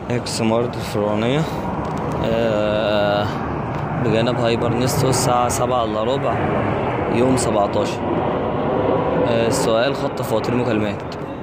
اكس مارد الفرعونية آه، بجانب هايبر نستو الساعة سبعة الا ربع يوم سبعتاشر آه، السؤال خط فواتير مكالمات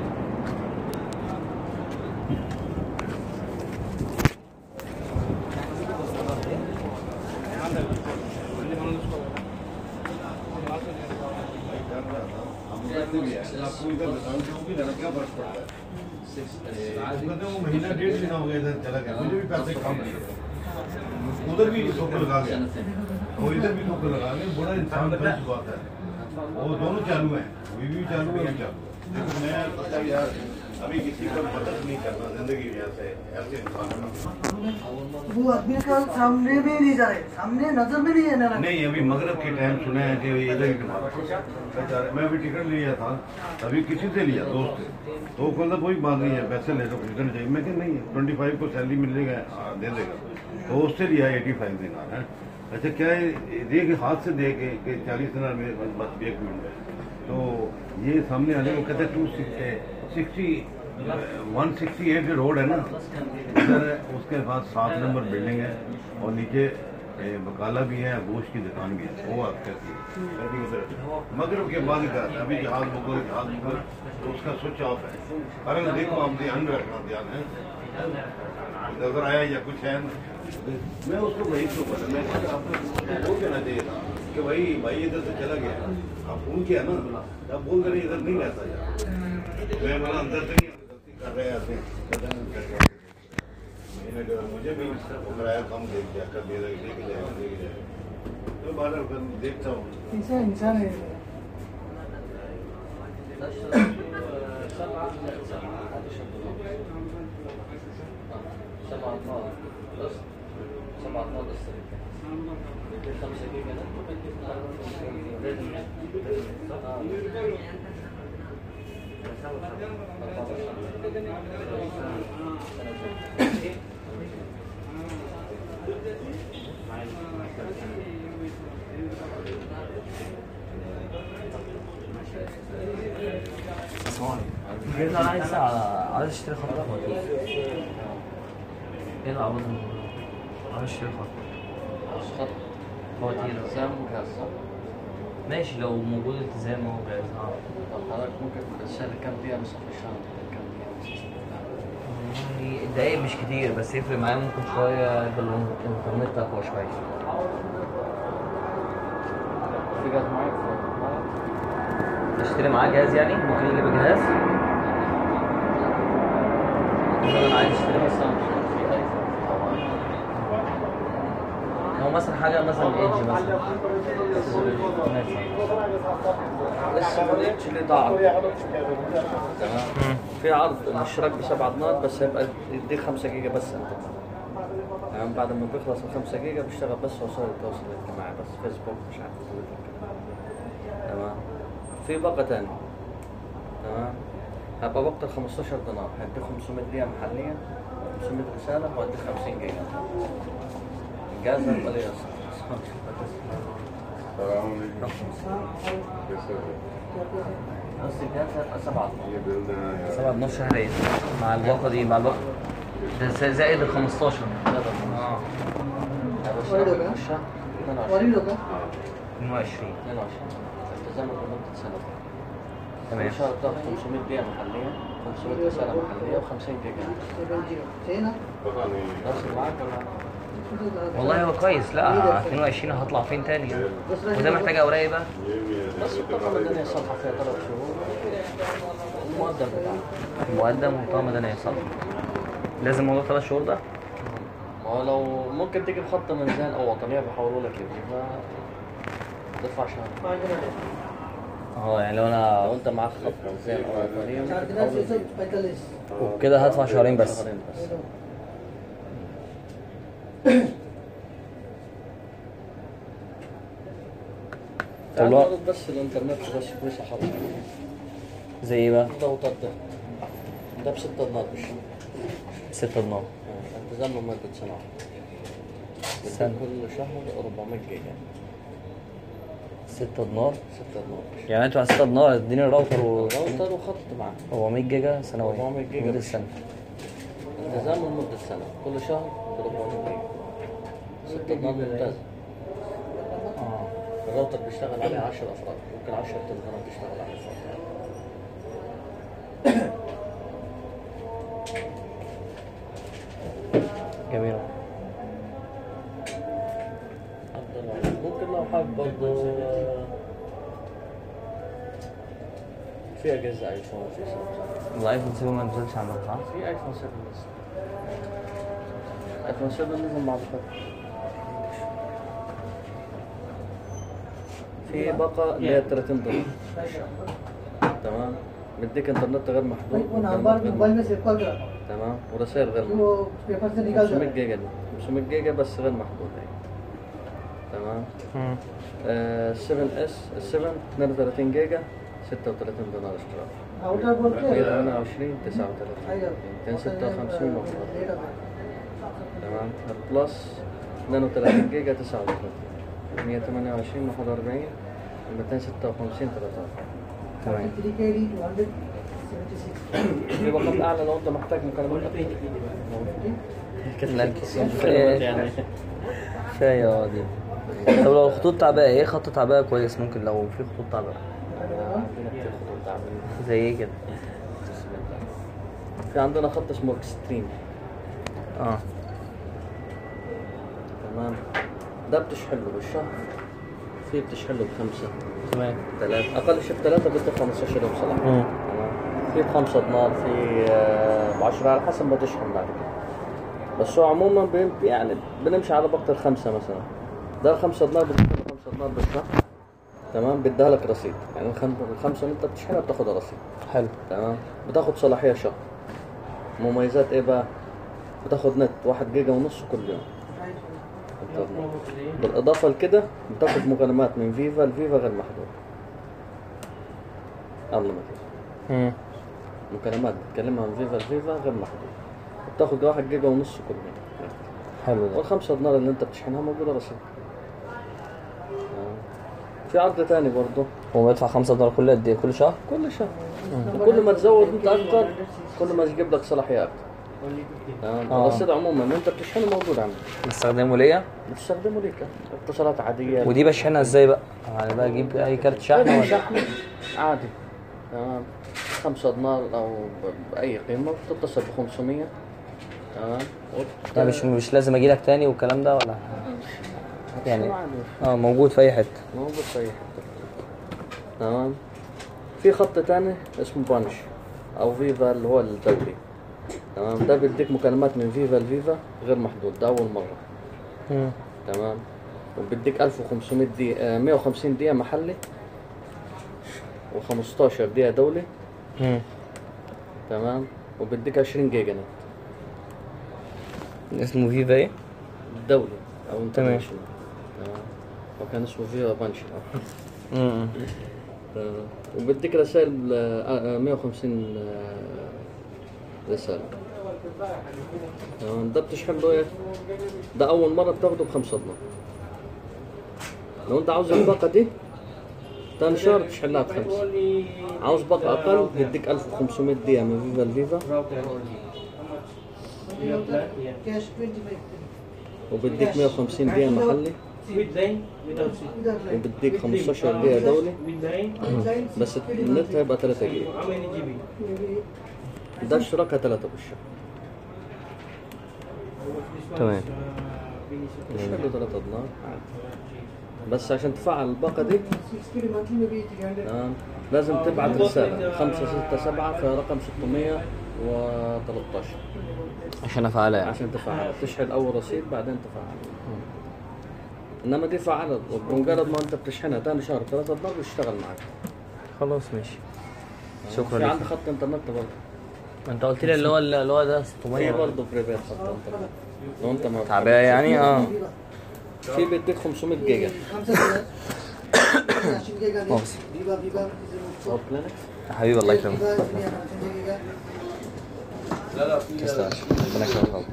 आपको इधर लगाओ जो भी लगा क्या फर्क पड़ता है कहते वो महीना डेढ़ महीना हो गया इधर चला गया मुझे भी पैसे कम लगे उधर भी ठोकर लगा गया और इधर भी ठोकर लगा गया बड़ा इंसान बन चुका है वो दोनों चालू हैं वी भी चालू है वो चालू है लेकिन मैं पता है यार अभी किसी पर मदद नहीं करना जिंदगी में ऐसे ऐसे इंसान वो आदमी का सामने भी नहीं जा रहे सामने नजर में नहीं है ना नहीं अभी मगरब के टाइम सुना है कि इधर ही कमा बेचारे मैं अभी टिकट लिया था अभी किसी से लिया दोस्त से तो वो कहता कोई बात नहीं है पैसे ले लो टिकट चाहिए मैं क्या नहीं है ट्वेंटी फाइव को सैलरी मिलेगा हाँ, दे देगा तो उससे लिया एटी फाइव दिन है अच्छा क्या है दे के हाथ से दे के कि चालीस दिन मेरे पास बस एक मिनट तो ये सामने आने को कहते two sixty one sixty eight road है ना इधर उसके बाद सात नंबर बिल्डिंग है और नीचे ए, बकाला भी है गोश्त की दुकान भी है वो आप कहती है कहती है उधर मगरब के बाद का अभी जहाज मुगल जहाज मुगल तो उसका स्विच ऑफ है अरे देखो आप ध्यान रखना ध्यान है नजर आया या कुछ है ना मैं उसको वही तो बोला मैं कहा, आपको वो कहना चाहिए था कि भाई भाई इधर से चला गया आप फोन किया ना आप बोल रहे इधर नहीं रहता यार मैं बोला अंदर से नहीं गलती कर रहे हैं ऐसे कहता नहीं कर रहे। मैंने कहा मुझे भी किराया कम दे दिया कर दे दे के जाएगा दे के जाएगा तो बार बार देखता हूँ ऐसा इंसान है سبعة أطفال بس سبعة أطفال بس خمسة جيجا جيت انا عايز عايز اشتري خط فواتير ايه العوض عايز اشتري خط خط فواتير التزام وجهاز صح؟ ماشي لو موجود التزام اهو جاهز اه طب حضرتك ممكن الشهر كام دقيقة مثلا في الشهر كام دقيقة مثلا يعني الدقايق مش كتير بس يفرق معايا ممكن شوية بالإنترنت أقوى شوية في جهاز معاك أشتري معاه جهاز يعني ممكن يجي بجهاز مثلا أنا عايز أشتري مثلا في ايفون هو مثلا حاجة مثلا ايدج مثلا لسه ما لقيتش ليه ضاع تمام في عرض الاشتراك بسبع دولار بس هيبقى يديك 5 جيجا بس انت تمام بعد ما بيخلص ال 5 جيجا بيشتغل بس وسائل التواصل الاجتماعي بس فيسبوك مش عارف تويتر كده. تمام في باقة تانية تمام هيبقى باقة ال 15 دينار هيديك 500 دقيقة محلية 500 رسالة وهيديك 50 جيجا الجهاز هيبقى ليه السلام عليكم कैसे हो بس الجهاز هيبقى 7 ये बिल देना है سبعة 12 شهرية مع الباقة دي مع الباقة ده زي- زائد ال 15 اه هيبقى اشتراك في الشهر 22 वही होगा 22 22 التزام لمدة سنة تمام. كل شهر بتاخد 500 دقيقة محلية 500 رسالة محلية و50 جيجا सेवन जीरो सही ना पता नहीं نفس معاك ولا والله هو كويس لا 22 هطلع فين تاني وده محتاج اوراق ايه بقى؟ ये भी है بس الطاقة المدنية صالحة فيها ثلاث شهور المقدم بتاعها مقدم وبطاقة مدنية صح؟ لازم موضوع ثلاث شهور ده؟ ما هو لو ممكن تجيب خط منزل أو وطنية بيحولوا لك يبقى تدفع شهر اه يعني لو لو انا أنت معاك خط منزل أو وطنية चार ممكن गिलास تحوله छह सौ पैंतालीस وكده هدفع شهرين بس شهرين بس طب طب لو- بس الانترنت بس كويسة حاضر زي ايه بقى؟ الضغطات ده ده بستة دينار بالشهر 6 دينار آه، التزام لمدة سنة سنة. بدك كل شهر 400 جيجا 6 دينار 6 دينار يعني انتوا على 6 دينار اديني الراوتر و راوتر وخط معاه 400 جيجا سنوية 400 جيجا مدة بس. سنة التزام لمدة سنة كل شهر ب 400 جيجا ستة دينار ممتاز اه الراوتر بيشتغل عليه 10 افراد ممكن 10 تليفونات تشتغل عليه فقط جميل أفضل عليك. ممكن لو حابب برضه آه، في اجهزه ايفون في سامسونج الايفون 7 ما نزلش عندك صح؟ في ايفون 7 لسه ايفون 7 نزل مع بكره في باقة اللي هي 30 دولار تمام بديك انترنت غير محدود भाई वो مكالمات नंबर غير मोबाइल में محدود. सेव कर करा تمام ورسائل غير محدود वो पेपर से निकाल 500 दो جيجا دي 500 جيجا بس غير محدود هي تمام آه 7 اس 7 32 جيجا 36 دولار اشتراك आउटर बोल के 128 39 आएगा 256 مفروض लेट आता है تمام البلس 32 جيجا 39 128 41 256 33 تمام 3 के डी 276 في باقات اعلى لو انت محتاج مكالمات لا كفايه كفايه اه دي طب لو الخطوط تعبئه ايه خط تعبئه كويس ممكن لو في خطوط تعبئه زي ايه كده في عندنا خط اسمه اكستريم اه تمام ده بتشحله بالشهر في بتشحله بخمسة تمام ثلاثة أقل شيء بثلاثة بدك 15 يوم صلاح مم. تمام في بخمسة دينار في آه، بعشرة على حسب ما تشحن بعد كده بس هو عموما بين- يعني بنمشي على باقة الخمسة مثلا ده الخمسة دينار بدك له خمسة دينار بالشهر تمام بديها لك رصيد يعني الخم- الخمسة اللي انت بتشحنها بتاخدها رصيد حلو تمام بتاخد صلاحية شهر مميزات ايه بقى بتاخد نت واحد جيجا ونص كل يوم انترنت. بالاضافه لكده بتاخد مكالمات من فيفا لفيفا غير محدود unlimited مم. مكالمات بتكلمها من فيفا لفيفا غير محدود بتاخد واحد جيجا ونص كل يوم حلو ده والخمسة دينار اللي انت بتشحنها موجودة رصيد آه. في عرض تاني برضه هو بدفع 5 دولار كل قد ايه كل شهر كل شهر وكل ما تزود انت اكتر كل ما تجيب لك صلاحية اكتر تمام آه. الرصيد عموما انت بتشحنه موجود عندك بستخدمه ليا بتستخدمه ليك اتصالات عادية ودي بشحنها ازاي بقى يعني بقى اجيب اي كارت شحن بدون ولا شحن عادي تمام خمسة دينار او ب- باي قيمة بتتصل ب 500 تمام وبت- يعني مش مش لازم اجي لك تاني والكلام ده ولا يعني عادي. اه موجود في اي حته موجود في اي حته تمام في خط تاني اسمه بانش او فيفا اللي هو الدولي تمام ده بيديك مكالمات من فيفا لفيفا غير محدود ده اول مره مم. تمام وبيديك 1500 دقيقة آه، 150 دقيقة محلي و15 دقيقة دولي مم. تمام وبيديك 20 جيجا نت اسمه فيفا ايه دولي او انترناشونال تمام وكان اسمه فيفا بانش مم. تمام. وبديك رسائل آه، آه، 150 آه، رسالة تمام ده بتشحن له ايه؟ ده أول مرة بتاخده بخمسة دولار لو أنت عاوز الباقة دي تاني شهر تشحن لها بخمسة عاوز باقة أقل يديك 1500 دقيقة من فيفا لفيفا cash 25 وبديك 150 دقيقة محلي with line without seat. इधर line وبديك 15 دقيقة دولي With line, line بس النت هيبقى 3 جيجا how many GB? ده اشتراكها 3 بالشهر This one تمام. is, uh, finish. تشحن له 3 دولار بس عشان تفعل الباقة دي 6 के मंथली में भी 300 تمام لازم تبعت رسالة 5 6 7 في رقم 613 عشان افعلها يعني عشان تفعلها تشحن أول رصيد بعدين تفعل إنما دي فعلت بمجرد ما أنت بتشحنها تاني شهر 3 دولار بيشتغل معاك خلاص ماشي شكرا في لك عندي خط انترنت برضه انت قلت لي اللي هو اللي هو ده في 600 برضه بريفير خط انترنت لو انت ما تعبئه يعني اه في بيديك 500 جيجا 5 20 गीगा مؤاخذة. वीवा वीवा او كلينك يا حبيبي الله يكرمك वीवा इसलिए 5 गीगा تسلم ربنا يكرمك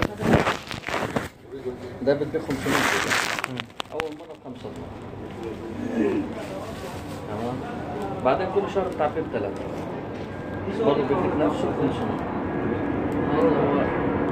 ده بيديك 500 جيجا اول مره ب 5 دولار تمام بعدين كل شهر بتعبيه بثلاثه برضه بيديك نفسه ب 500 هذا هو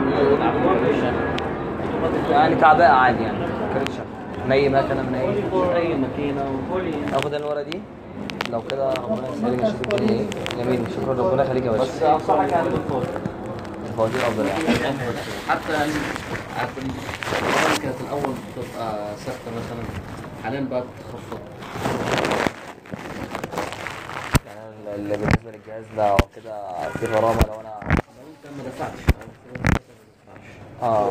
يعني تعباء عادي يعني كريشة ني مكنة من اي اي ماكينه اخد انا الورقة دي لو كده ربنا يسهلك اشوف الدنيا ايه جميل شكرا ربنا يخليك يا باشا بس انصحك يعني بالفوز الفواتير افضل يعني حتى يعني عارف الغرامة كانت الاول بتبقى ثابته مثلا حاليا بقت تخفض يعني اللي بالنسبة للجهاز لو كده في غرامة لو انا لو انت ما دفعتش أو في غرامة ما دفعتش. اه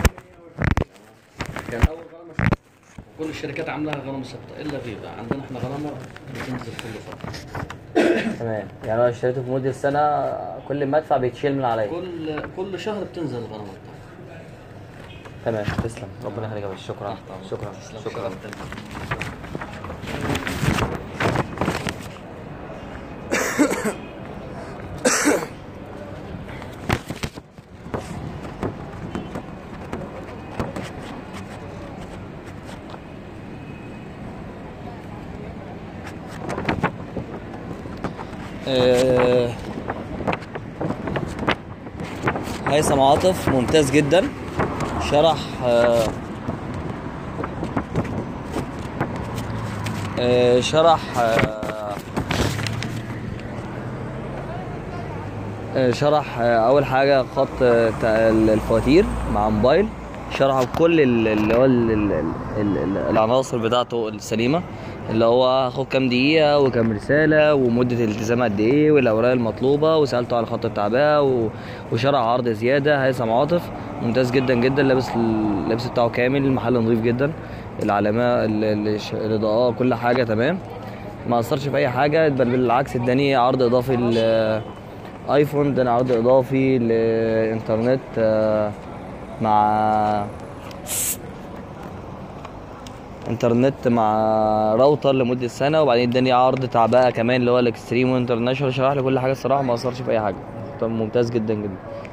كان اول غرامه ثابتة. كل الشركات عاملاها غرامه ثابته الا غيره عندنا احنا غرامه بتنزل كل فتره تمام يعني انا اشتريته في مدة سنة كل ما ادفع بيتشيل من عليا كل كل شهر بتنزل الغرامه بتاعتك تمام تسلم ربنا يخليك يا باشا شكرا شكرا شكرا آه، هيثم عاطف ممتاز جدا شرح آه، آه، شرح آه، آه، شرح آه، اول حاجه خط آه، تع- الفواتير مع موبايل شرحوا كل ال- اللي هو ال- ال- ال- ال- العناصر بتاعته السليمه اللي هو هاخد كام دقيقه وكام رساله ومده الالتزام قد ايه والاوراق المطلوبه وسالته على خط التعبئه و- وشرح عرض زياده هيثم عاطف ممتاز جدا جدا لابس اللبس بتاعه كامل المحل نظيف جدا العلامه ال- ال- الش- الاضاءه كل حاجه تمام ما اثرش في اي حاجه بل بالعكس اداني عرض اضافي ل ايفون اداني عرض اضافي لانترنت آه، مع انترنت مع راوتر لمده سنه وبعدين اداني عرض تعبئه كمان اللي هو الاكستريم وانترناشونال شرح لي كل حاجه الصراحه ما اثرش في اي حاجه طب ممتاز جدا جدا